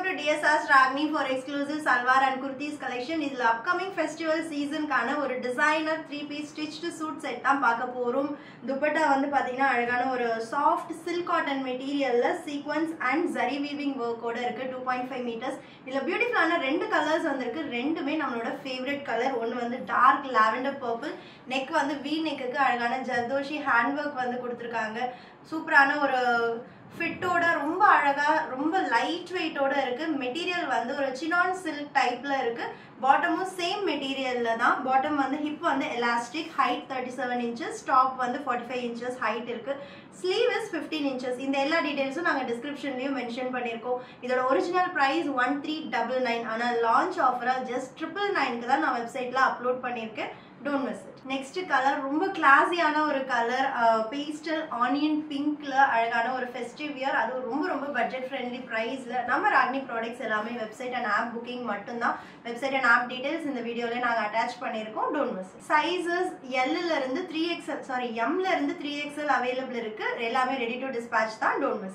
to TSR Ragni for exclusive salwar and kurtis collection இதுல upcoming festival சீசனுக்கான ஒரு designer three piece stitched suit set தான் பார்க்க போறோம் துப்பட்டா வந்து பாத்தீங்கன்னா அழகான ஒரு சாஃப்ட் சில்க் காட்டன் மெட்டீரியல்ல சீக்வன்ஸ் அண்ட் ஜரி வீவிங் ஒர்க்கோட இருக்கு டூ பாயிண்ட் ஃபைவ் மீட்டர்ஸ் இதுல பியூட்டிஃபுல்லான ரெண்டு கலர்ஸ் வந்திருக்கு ரெண்டுமே நம்மளோட ஃபேவரட் கலர் ஒன்று வந்து டார்க் லாவெண்டர் பர்பிள் நெக் வந்து வி நெக்குக்கு அழகான ஜர்தோஷி ஹேண்ட் ஒர்க் வந்து கொடுத்துருக்காங்க சூப்பரான ஒரு ஃபிட்டோட ரொம்ப அழகா ரொம்ப லைட் வெயிட்டோட இருக்கு மெட்டீரியல் வந்து ஒரு சினான் சில்க் டைப்ல இருக்கு பாட்டமும் சேம் மெட்டீரியல்ல தான் பாட்டம் வந்து ஹிப் வந்து elastic height thirty seven inches top வந்து ஃபார்ட்டி ஃபைவ் இன்ச்சஸ் ஹைட் இருக்கு ஸ்லீவ் இஸ் ஃபிஃப்டீன் இன்ச்சஸ் இந்த எல்லா டீடைல்ஸும் நாங்கள் டிஸ்கிரிப்ஷன்லையும் மென்ஷன் பண்ணியிருக்கோம் இதோட original price one three double nine ஆனால் லான்ச் ஆஃபராக ஜஸ்ட் ட்ரிபிள் நைனுக்கு தான் நான் வெப்சைட்டில் அப்லோட் பண்ணியிருக்கேன் don't miss it next colour ரொம்ப கிளாஸியான ஒரு கலர் பேஸ்டல் ஆனியன் பிங்க்ல அழகான ஒரு ஃபெஸ்டிவ் இயர் அது ரொம்ப ரொம்ப பட்ஜெட் ஃப்ரெண்ட்லி ப்ரைஸ்ல நம்ம ராக்னி ப்ராடக்ட்ஸ் எல்லாமே வெப்சைட் அண்ட் ஆப் புக்கிங் மட்டும்தான் வெப்சைட் அண்ட் ஆப் டீடைல்ஸ் இந்த வீடியோல நாங்கள் அட்டாச் பண்ணியிருக்கோம் டோன்ட் மிஸ் சைஸஸ் எல்ல இருந்து த்ரீ எக்ஸ்எல் சாரி எம்ல இருந்து த்ரீ எக்ஸ்எல் அவைலபிள் இருக்கு எல்லாமே ரெடி டு டிஸ்பேச் தான் டோன்ட் மிஸ்